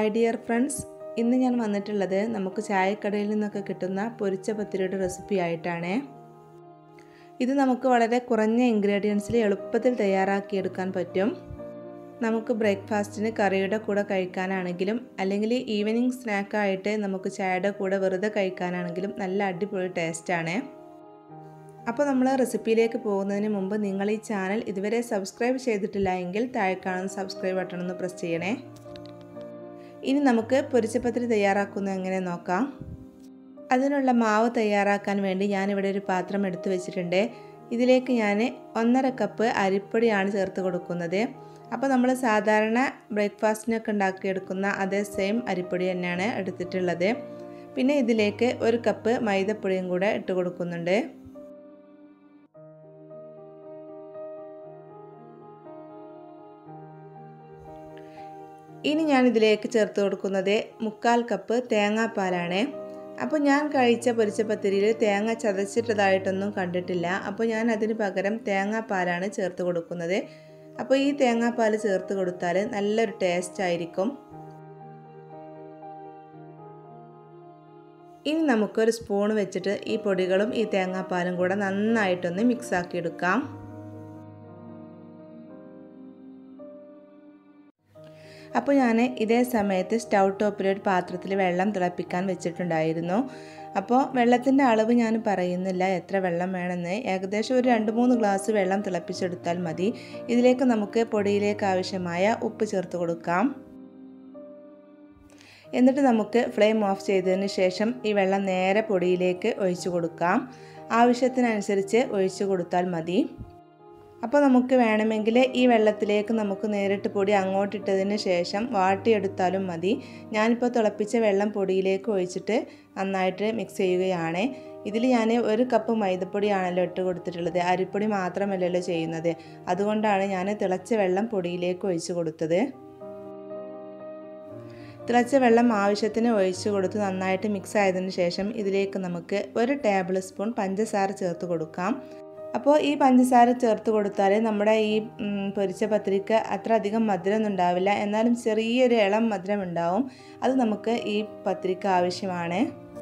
hi dear friends ഇന്ന് ഞാൻ വന്നിട്ടുള്ളത് നമുക്ക് ചായക്കടയിൽ നിന്നൊക്കെ കിട്ടുന്ന പൊരിച്ച പത്തിരിയുടെ റെസിപ്പി ആയിട്ടാണ് ഇത് നമുക്ക് വളരെ കുറഞ്ഞ ഇൻഗ്രീഡിയൻസിൽ എളുപ്പത്തിൽ തയ്യാറാക്കിയെടുക്കാൻ പറ്റും നമുക്ക് ബ്രേക്ക്ഫാസ്റ്റിന് കറിയുടെ കൂടെ കഴിക്കാനാണെങ്കിലും അല്ലെങ്കിൽ ഈവനിങ് സ്നാക്കായിട്ട് നമുക്ക് ചായയുടെ കൂടെ വെറുതെ കഴിക്കാനാണെങ്കിലും നല്ല അടിപൊളി ടേസ്റ്റാണ് അപ്പോൾ നമ്മൾ റെസിപ്പിയിലേക്ക് പോകുന്നതിന് മുമ്പ് നിങ്ങൾ ഈ ചാനൽ ഇതുവരെ സബ്സ്ക്രൈബ് ചെയ്തിട്ടില്ല എങ്കിൽ താഴെ കാണുന്ന സബ്സ്ക്രൈബ് ബട്ടൺ ഒന്ന് പ്രസ് ചെയ്യണേ ഇനി നമുക്ക് പൊരിച്ചപ്പത്തിരി തയ്യാറാക്കുന്നത് എങ്ങനെ നോക്കാം അതിനുള്ള മാവ് തയ്യാറാക്കാൻ വേണ്ടി ഞാനിവിടെ ഒരു പാത്രം എടുത്തു വെച്ചിട്ടുണ്ട് ഇതിലേക്ക് ഞാൻ ഒന്നര കപ്പ് അരിപ്പൊടിയാണ് ചേർത്ത് കൊടുക്കുന്നത് അപ്പോൾ നമ്മൾ സാധാരണ ബ്രേക്ക്ഫാസ്റ്റിനൊക്കെ ഉണ്ടാക്കിയെടുക്കുന്ന അതേ സെയിം അരിപ്പൊടി തന്നെയാണ് എടുത്തിട്ടുള്ളത് പിന്നെ ഇതിലേക്ക് ഒരു കപ്പ് മൈദപ്പൊടിയും കൂടെ ഇട്ട് കൊടുക്കുന്നുണ്ട് ഇനി ഞാൻ ഇതിലേക്ക് ചേർത്ത് കൊടുക്കുന്നത് മുക്കാൽ കപ്പ് തേങ്ങാപ്പാലാണ് അപ്പോൾ ഞാൻ കഴിച്ച പൊരിച്ച പത്തിരിയിൽ തേങ്ങ ചതച്ചിട്ടതായിട്ടൊന്നും കണ്ടിട്ടില്ല അപ്പോൾ ഞാൻ അതിന് പകരം തേങ്ങാപ്പാലാണ് ചേർത്ത് കൊടുക്കുന്നത് അപ്പോൾ ഈ തേങ്ങാപ്പാൽ ചേർത്ത് കൊടുത്താൽ നല്ലൊരു ടേസ്റ്റ് ആയിരിക്കും ഇനി നമുക്കൊരു സ്പൂൺ വെച്ചിട്ട് ഈ പൊടികളും ഈ തേങ്ങാപ്പാലും കൂടെ നന്നായിട്ടൊന്ന് മിക്സ് ആക്കി എടുക്കാം അപ്പോൾ ഞാൻ ഇതേ സമയത്ത് സ്റ്റൗ ടോപ്പിൽ ഒരു പാത്രത്തിൽ വെള്ളം തിളപ്പിക്കാൻ വെച്ചിട്ടുണ്ടായിരുന്നു അപ്പോൾ വെള്ളത്തിൻ്റെ അളവ് ഞാൻ പറയുന്നില്ല എത്ര വെള്ളം വേണമെന്ന് ഏകദേശം ഒരു രണ്ട് മൂന്ന് ഗ്ലാസ് വെള്ളം തിളപ്പിച്ചെടുത്താൽ മതി ഇതിലേക്ക് നമുക്ക് പൊടിയിലേക്ക് ആവശ്യമായ ഉപ്പ് ചേർത്ത് കൊടുക്കാം എന്നിട്ട് നമുക്ക് ഫ്ലെയിം ഓഫ് ചെയ്തതിന് ശേഷം ഈ വെള്ളം നേരെ പൊടിയിലേക്ക് ഒഴിച്ചു കൊടുക്കാം ആവശ്യത്തിനനുസരിച്ച് ഒഴിച്ചു കൊടുത്താൽ മതി അപ്പോൾ നമുക്ക് വേണമെങ്കിൽ ഈ വെള്ളത്തിലേക്ക് നമുക്ക് നേരിട്ട് പൊടി അങ്ങോട്ടിട്ടതിന് ശേഷം വാട്ടിയെടുത്താലും മതി ഞാനിപ്പോൾ തിളപ്പിച്ച വെള്ളം പൊടിയിലേക്ക് ഒഴിച്ചിട്ട് നന്നായിട്ട് മിക്സ് ചെയ്യുകയാണ് ഇതിൽ ഞാൻ ഒരു കപ്പ് മൈദപ്പൊടിയാണല്ലോ ഇട്ട് കൊടുത്തിട്ടുള്ളത് അരിപ്പൊടി മാത്രമല്ലല്ലോ ചെയ്യുന്നത് അതുകൊണ്ടാണ് ഞാൻ തിളച്ച വെള്ളം പൊടിയിലേക്ക് ഒഴിച്ച് കൊടുത്തത് തിളച്ച വെള്ളം ആവശ്യത്തിന് ഒഴിച്ചു കൊടുത്ത് നന്നായിട്ട് മിക്സ് ആയതിന് ശേഷം ഇതിലേക്ക് നമുക്ക് ഒരു ടേബിൾ സ്പൂൺ പഞ്ചസാര ചേർത്ത് കൊടുക്കാം അപ്പോൾ ഈ പഞ്ചസാര ചേർത്ത് കൊടുത്താൽ നമ്മുടെ ഈ പൊരിച്ച പത്രിക്ക് അത്ര അധികം മധുരമൊന്നും ഉണ്ടാവില്ല എന്നാലും ചെറിയൊരു ഇളം മധുരം ഉണ്ടാവും അത് നമുക്ക് ഈ പത്രിക്ക് ആവശ്യമാണ്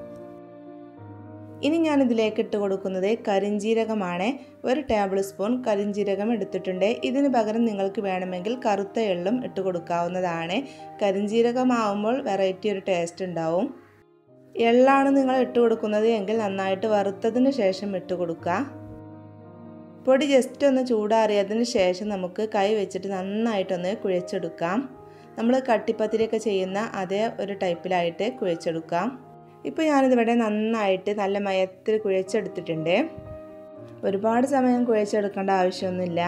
ഇനി ഞാൻ ഇതിലേക്ക് ഇട്ട് കൊടുക്കുന്നത് കരിഞ്ജീരകമാണ് ഒരു ടേബിൾ സ്പൂൺ കരിഞ്ജീരകം എടുത്തിട്ടുണ്ട് ഇതിന് പകരം നിങ്ങൾക്ക് വേണമെങ്കിൽ കറുത്ത എള്ളും ഇട്ട് കൊടുക്കാവുന്നതാണ് കരിഞ്ജീരകമാവുമ്പോൾ വെറൈറ്റി ഒരു ടേസ്റ്റ് ഉണ്ടാവും എള്ളാണ് നിങ്ങൾ ഇട്ട് കൊടുക്കുന്നത് എങ്കിൽ നന്നായിട്ട് വറുത്തതിന് ശേഷം ഇട്ട് കൊടുക്കുക പൊടി ജസ്റ്റ് ഒന്ന് ചൂടാറിയതിന് ശേഷം നമുക്ക് കൈ വെച്ചിട്ട് നന്നായിട്ടൊന്ന് കുഴച്ചെടുക്കാം നമ്മൾ കട്ടിപ്പത്തിരിയൊക്കെ ചെയ്യുന്ന അതേ ഒരു ടൈപ്പിലായിട്ട് കുഴച്ചെടുക്കാം ഇപ്പോൾ ഞാനിതിവിടെ നന്നായിട്ട് നല്ല മയത്തിൽ കുഴച്ചെടുത്തിട്ടുണ്ട് ഒരുപാട് സമയം കുഴച്ചെടുക്കേണ്ട ആവശ്യമൊന്നുമില്ല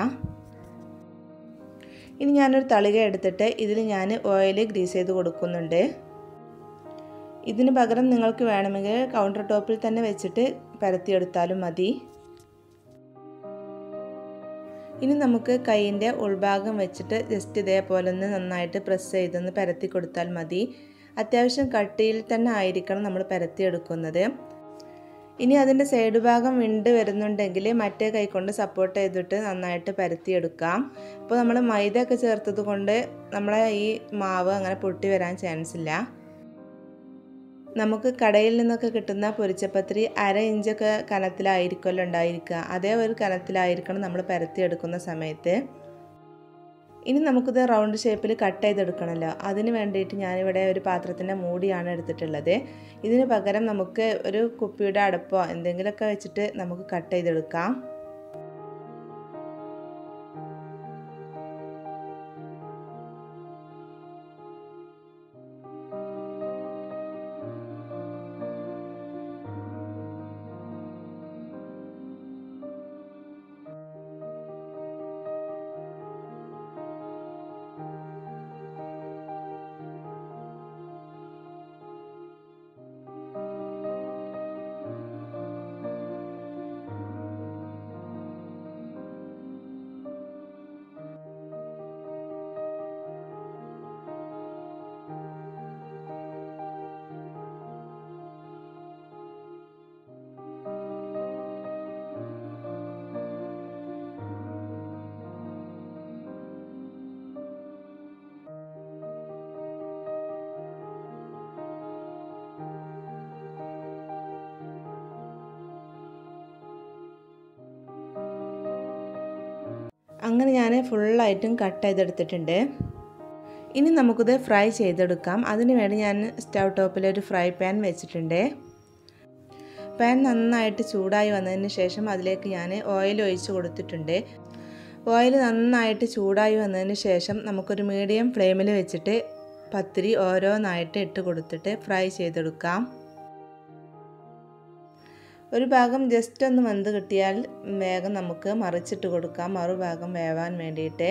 ഇനി ഞാനൊരു തളിക എടുത്തിട്ട് ഇതിൽ ഞാൻ ഓയിൽ ഗ്രീസ് ചെയ്ത് കൊടുക്കുന്നുണ്ട് ഇതിന് പകരം നിങ്ങൾക്ക് വേണമെങ്കിൽ കൗണ്ടർ ടോപ്പിൽ തന്നെ വെച്ചിട്ട് പരത്തിയെടുത്താലും മതി ഇനി നമുക്ക് കൈയിൻ്റെ ഉൾഭാഗം വെച്ചിട്ട് ജസ്റ്റ് ഇതേപോലെ ഒന്ന് നന്നായിട്ട് പ്രസ് ചെയ്തൊന്ന് പരത്തി കൊടുത്താൽ മതി അത്യാവശ്യം കട്ടിയിൽ തന്നെ ആയിരിക്കണം നമ്മൾ പരത്തിയെടുക്കുന്നത് ഇനി അതിൻ്റെ സൈഡ് ഭാഗം വിണ്ട് വരുന്നുണ്ടെങ്കിൽ മറ്റേ കൈ കൊണ്ട് സപ്പോർട്ട് ചെയ്തിട്ട് നന്നായിട്ട് പരത്തിയെടുക്കാം അപ്പോൾ നമ്മൾ മൈദ ഒക്കെ ചേർത്തത് കൊണ്ട് നമ്മളെ ഈ മാവ് അങ്ങനെ പൊട്ടി വരാൻ ചാൻസ് ഇല്ല നമുക്ക് കടയിൽ നിന്നൊക്കെ കിട്ടുന്ന പൊരിച്ചപ്പത്തിരി അര ഇഞ്ചൊക്കെ കനത്തിലായിരിക്കുമല്ലോ ഉണ്ടായിരിക്കുക അതേ ഒരു കനത്തിലായിരിക്കണം നമ്മൾ പരത്തിയെടുക്കുന്ന സമയത്ത് ഇനി നമുക്കിത് റൗണ്ട് ഷേപ്പിൽ കട്ട് ചെയ്തെടുക്കണമല്ലോ അതിന് വേണ്ടിയിട്ട് ഞാനിവിടെ ഒരു പാത്രത്തിൻ്റെ മൂടിയാണ് എടുത്തിട്ടുള്ളത് ഇതിന് പകരം നമുക്ക് ഒരു കുപ്പിയുടെ അടപ്പോ എന്തെങ്കിലുമൊക്കെ വെച്ചിട്ട് നമുക്ക് കട്ട് ചെയ്തെടുക്കാം അങ്ങനെ ഞാൻ ഫുള്ളായിട്ടും കട്ട് ചെയ്തെടുത്തിട്ടുണ്ട് ഇനി നമുക്കിത് ഫ്രൈ ചെയ്തെടുക്കാം അതിന് വേണ്ടി ഞാൻ സ്റ്റൗ ടോപ്പിൽ ഒരു ഫ്രൈ പാൻ വെച്ചിട്ടുണ്ട് പാൻ നന്നായിട്ട് ചൂടായി വന്നതിന് ശേഷം അതിലേക്ക് ഞാൻ ഓയിൽ ഒഴിച്ച് കൊടുത്തിട്ടുണ്ട് ഓയിൽ നന്നായിട്ട് ചൂടായി വന്നതിന് ശേഷം നമുക്കൊരു മീഡിയം ഫ്ലെയിമിൽ വെച്ചിട്ട് പത്തിരി ഓരോന്നായിട്ട് ഇട്ട് കൊടുത്തിട്ട് ഫ്രൈ ചെയ്തെടുക്കാം ഒരു ഭാഗം ജസ്റ്റ് ഒന്ന് വെന്ത് കിട്ടിയാൽ വേഗം നമുക്ക് മറിച്ചിട്ട് കൊടുക്കാം മറുഭാഗം വേവാൻ വേണ്ടിയിട്ട്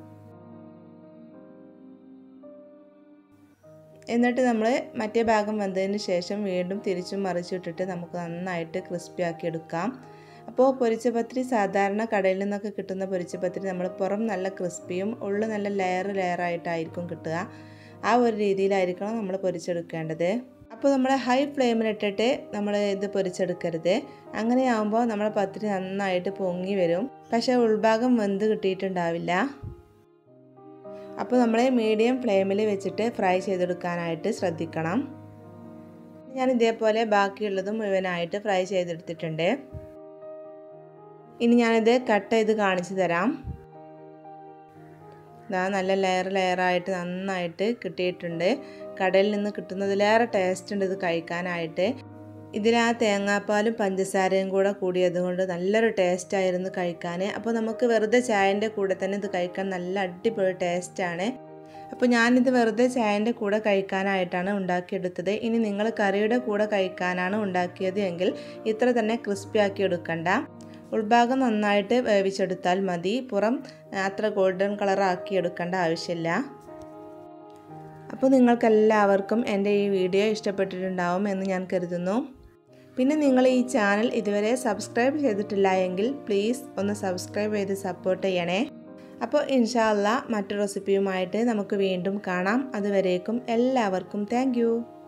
എന്നിട്ട് നമ്മൾ മറ്റേ ഭാഗം വെന്തതിന് ശേഷം വീണ്ടും തിരിച്ചും മറിച്ചിട്ടിട്ട് നമുക്ക് നന്നായിട്ട് ക്രിസ്പി ആക്കി എടുക്കാം അപ്പോൾ പൊരിച്ച പത്തിരി സാധാരണ കടയിൽ നിന്നൊക്കെ കിട്ടുന്ന പൊരിച്ച പത്തിരി നമ്മൾ പുറം നല്ല ക്രിസ്പിയും ഉള്ളു നല്ല ലെയർ ലെയറായിട്ടായിരിക്കും കിട്ടുക ആ ഒരു രീതിയിലായിരിക്കണം നമ്മൾ പൊരിച്ചെടുക്കേണ്ടത് അപ്പോൾ നമ്മൾ ഹൈ ഫ്ലെയിമിലിട്ടിട്ട് നമ്മൾ ഇത് പൊരിച്ചെടുക്കരുത് അങ്ങനെയാകുമ്പോൾ നമ്മുടെ പത്തിരി നന്നായിട്ട് പൊങ്ങി വരും പക്ഷേ ഉൾഭാഗം വെന്ത് കിട്ടിയിട്ടുണ്ടാവില്ല അപ്പോൾ നമ്മൾ മീഡിയം ഫ്ലെയിമിൽ വെച്ചിട്ട് ഫ്രൈ ചെയ്തെടുക്കാനായിട്ട് ശ്രദ്ധിക്കണം ഞാൻ ഇതേപോലെ ബാക്കിയുള്ളതും മുഴുവനായിട്ട് ഫ്രൈ ചെയ്തെടുത്തിട്ടുണ്ട് ഇനി ഞാനിത് കട്ട് ചെയ്ത് കാണിച്ചു തരാം ഇതാ നല്ല ലെയർ ലെയറായിട്ട് നന്നായിട്ട് കിട്ടിയിട്ടുണ്ട് കടയിൽ നിന്ന് കിട്ടുന്നതിലേറെ ടേസ്റ്റ് ഉണ്ട് ഇത് കഴിക്കാനായിട്ട് ഇതിൽ ആ തേങ്ങാപ്പാലും പഞ്ചസാരയും കൂടെ കൂടിയത് കൊണ്ട് നല്ലൊരു ടേസ്റ്റ് ആയിരുന്നു കഴിക്കാൻ അപ്പോൾ നമുക്ക് വെറുതെ ചായൻ്റെ കൂടെ തന്നെ ഇത് കഴിക്കാൻ നല്ല അടിപൊളി ടേസ്റ്റാണ് അപ്പോൾ ഞാനിത് വെറുതെ ചായൻ്റെ കൂടെ കഴിക്കാനായിട്ടാണ് ഉണ്ടാക്കിയെടുത്തത് ഇനി നിങ്ങൾ കറിയുടെ കൂടെ കഴിക്കാനാണ് ഉണ്ടാക്കിയത് എങ്കിൽ ഇത്ര തന്നെ ക്രിസ്പി ആക്കി എടുക്കണ്ട ഉൾഭാഗം നന്നായിട്ട് വേവിച്ചെടുത്താൽ മതി പുറം അത്ര ഗോൾഡൻ കളർ ആക്കി എടുക്കേണ്ട ആവശ്യമില്ല അപ്പോൾ നിങ്ങൾക്കെല്ലാവർക്കും എൻ്റെ ഈ വീഡിയോ ഇഷ്ടപ്പെട്ടിട്ടുണ്ടാവും എന്ന് ഞാൻ കരുതുന്നു പിന്നെ നിങ്ങൾ ഈ ചാനൽ ഇതുവരെ സബ്സ്ക്രൈബ് ചെയ്തിട്ടില്ല എങ്കിൽ പ്ലീസ് ഒന്ന് സബ്സ്ക്രൈബ് ചെയ്ത് സപ്പോർട്ട് ചെയ്യണേ അപ്പോൾ ഇൻഷാല്ല മറ്റു റെസിപ്പിയുമായിട്ട് നമുക്ക് വീണ്ടും കാണാം അതുവരേക്കും എല്ലാവർക്കും താങ്ക്